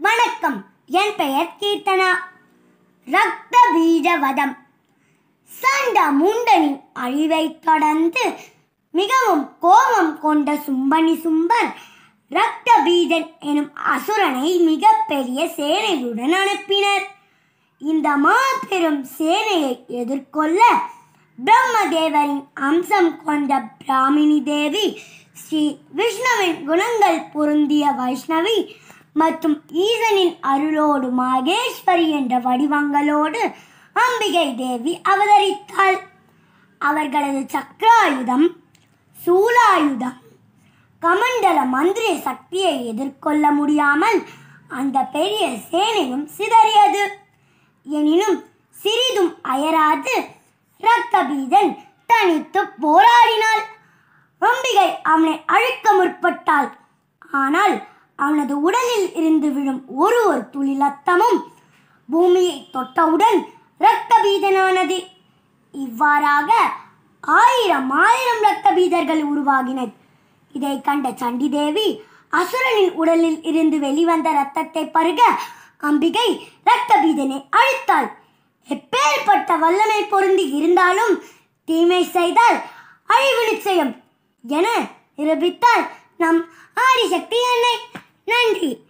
வணக்கம் என் பெயர் கீர்த்தனா ரக்த பீஜ வதம் சண்ட முண்டனின் அழிவைத் தொடர்ந்து மிகவும் கோபம் கொண்ட சும்பனி சும்பர் ரக்த பீஜன் எனும் அசுரனை மிகப்பெரிய சேனையுடன் அனுப்பினர் இந்த மாபெரும் சேனையை எதிர்கொள்ள பிரம்மதேவரின் அம்சம் கொண்ட பிராமினி தேவி ஸ்ரீ விஷ்ணுவின் குணங்கள் பொருந்திய வைஷ்ணவி மற்றும் ஈசனின் அருளோடு மாகேஸ்வரி என்ற வடிவங்களோடு அம்பிகை தேவி அவதரித்தாள் அவர்களது சக்கராயுதம் சூலாயுதம் கமண்டல மந்திர சக்தியை எதிர்கொள்ள முடியாமல் அந்த பெரிய சேனையும் சிதறியது எனினும் சிறிதும் அயராது ரத்தபீதன் தனித்து போராடினாள் அம்பிகை அவனை அழிக்க முற்பட்டாள் ஆனால் அவனது உடலில் இருந்து விழும் ஒரு ஒரு துளி ரத்தமும் பூமியை தொட்டவுடன் இரத்தபீதனானது இவ்வாறாக ஆயிரம் ஆயிரம் இரத்த பீதர்கள் உருவாகினர் இதை கண்ட சண்டி தேவி அசுரனின் உடலில் இருந்து வெளிவந்த இரத்தத்தை பருக அம்பிகை இரத்த பீதனை அழித்தாள் எப்பேற்பட்ட வல்லமை பொருந்தி இருந்தாலும் தீமை செய்தால் அழிவு நிச்சயம் என நிரூபித்தால் நம் ஆதிசக்தி அன்னை நன்றி